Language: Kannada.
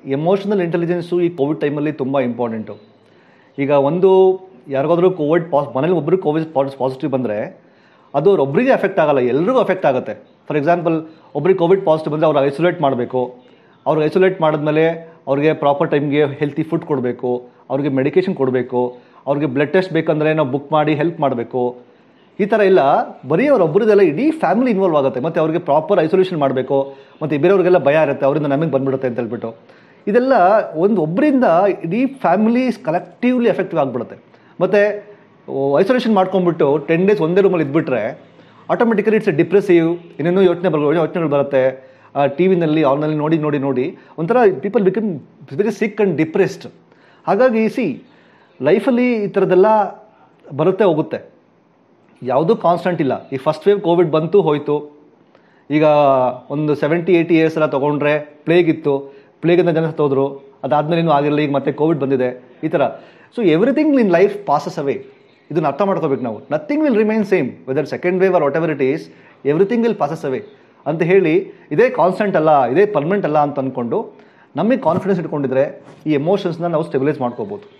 ಎಮೋಷನಲ್ ಇಂಟೆಲಿಜೆನ್ಸು ಈ ಕೋವಿಡ್ ಟೈಮಲ್ಲಿ ತುಂಬ ಇಂಪಾರ್ಟೆಂಟು ಈಗ ಒಂದು ಯಾರಿಗಾದ್ರೂ ಕೋವಿಡ್ ಪಾಸ್ ಮನೇಲಿ ಒಬ್ಬರಿಗೆ ಕೋವಿಡ್ ಪಾಸಿಟಿವ್ ಬಂದರೆ ಅದು ಒಬ್ಬರಿಗೆ ಎಫೆಕ್ಟ್ ಆಗಲ್ಲ ಎಲ್ರಿಗೂ ಎಫೆಕ್ಟ್ ಆಗುತ್ತೆ ಫಾರ್ ಎಕ್ಸಾಂಪಲ್ ಒಬ್ರಿಗೆ ಕೋವಿಡ್ ಪಾಸಿಟಿವ್ ಬಂದರೆ ಅವ್ರು ಐಸೋಲೇಟ್ ಮಾಡಬೇಕು ಅವ್ರಿಗೆ ಐಸೋಲೇಟ್ ಮಾಡಿದ್ಮೇಲೆ ಅವ್ರಿಗೆ ಪ್ರಾಪರ್ ಟೈಮ್ಗೆ ಹೆಲ್ತಿ ಫುಡ್ ಕೊಡಬೇಕು ಅವ್ರಿಗೆ ಮೆಡಿಕೇಶನ್ ಕೊಡಬೇಕು ಅವ್ರಿಗೆ ಬ್ಲಡ್ ಟೆಸ್ಟ್ ಬೇಕಂದರೆ ನಾವು ಬುಕ್ ಮಾಡಿ ಹೆಲ್ಪ್ ಮಾಡಬೇಕು ಈ ಥರ ಇಲ್ಲ ಬರೀ ಅವರೊಬ್ಬರದೆಲ್ಲ ಇಡೀ ಫ್ಯಾಮಿಲಿ ಇನ್ವಾಲ್ವ್ ಆಗುತ್ತೆ ಮತ್ತು ಅವ್ರಿಗೆ ಪ್ರಾಪರ್ ಐಸೋಲೇಷನ್ ಮಾಡಬೇಕು ಮತ್ತು ಬೇರೆಯವ್ರಿಗೆಲ್ಲ ಭಯ ಇರುತ್ತೆ ಅವರಿಂದ ನಮಗೆ ಬಂದ್ಬಿಡುತ್ತೆ ಅಂತ ಹೇಳ್ಬಿಟ್ಟು ಇದೆಲ್ಲ ಒಂದು ಒಬ್ಬರಿಂದ ಇಡೀ ಫ್ಯಾಮಿಲಿ ಕಲೆಕ್ಟಿವ್ಲಿ ಎಫೆಕ್ಟಿವ್ ಆಗಿಬಿಡುತ್ತೆ ಮತ್ತು ಐಸೋಲೇಷನ್ ಮಾಡ್ಕೊಂಡ್ಬಿಟ್ಟು ಟೆನ್ ಡೇಸ್ ಒಂದೇ ರೂಮಲ್ಲಿ ಇದ್ಬಿಟ್ರೆ ಆಟೋಮೆಟಿಕಲಿ ಇಟ್ಸ್ ಡಿಪ್ರೆಸಿವ್ ಏನೇನೋ ಯೋಚನೆ ಬರೋ ಯೋಚನೆಗಳು ಬರುತ್ತೆ ಟಿ ವಿನಲ್ಲಿ ಆನ್ಲೈನ್ ನೋಡಿ ನೋಡಿ ನೋಡಿ ಒಂಥರ people become very sick and depressed ಹಾಗಾಗಿ ಸಿ ಲೈಫಲ್ಲಿ ಈ ಥರದ್ದೆಲ್ಲ ಬರುತ್ತೆ ಹೋಗುತ್ತೆ ಯಾವುದೂ ಕಾನ್ಸ್ಟೆಂಟ್ ಇಲ್ಲ ಈ ಫಸ್ಟ್ ವೇವ್ ಕೋವಿಡ್ ಬಂತು ಹೋಯಿತು ಈಗ ಒಂದು ಸೆವೆಂಟಿ ಏಯ್ಟಿ ಇಯರ್ಸ್ ಎಲ್ಲ ತೊಗೊಂಡ್ರೆ ಪ್ಲೇಗ್ ಇತ್ತು ಪ್ಲೇಗಿಂದ ಜನ ಸತ್ತೋದ್ರು ಅದಾದ್ಮೇಲೆ ಏನೂ ಆಗಿರಲಿಲ್ಲ ಈಗ ಮತ್ತೆ ಕೋವಿಡ್ ಬಂದಿದೆ ಈ ಥರ so everything in life passes away ಇದನ್ನ ಅರ್ಥ ಮಾಡ್ಕೋಬೇಕು ನಾವು nothing will remain same whether second wave or whatever it is everything will passes away ಅಂತ ಹೇಳಿ ಇದೇ ಕಾನ್ಸ್ಟೆಂಟ್ ಅಲ್ಲ ಇದೇ ಪರ್ಮನೆಂಟ್ ಅಲ್ಲ ಅಂತ ಅಂದ್ಕೊಂಡು ನಮಗೆ ಕಾನ್ಫಿಡೆನ್ಸ್ ಇಟ್ಕೊಂಡಿದ್ರೆ ಈ ಎಮೋಷನ್ಸ್ನ ನಾವು ಸ್ಟೆಬಿಲೈಸ್ ಮಾಡ್ಕೋಬೋದು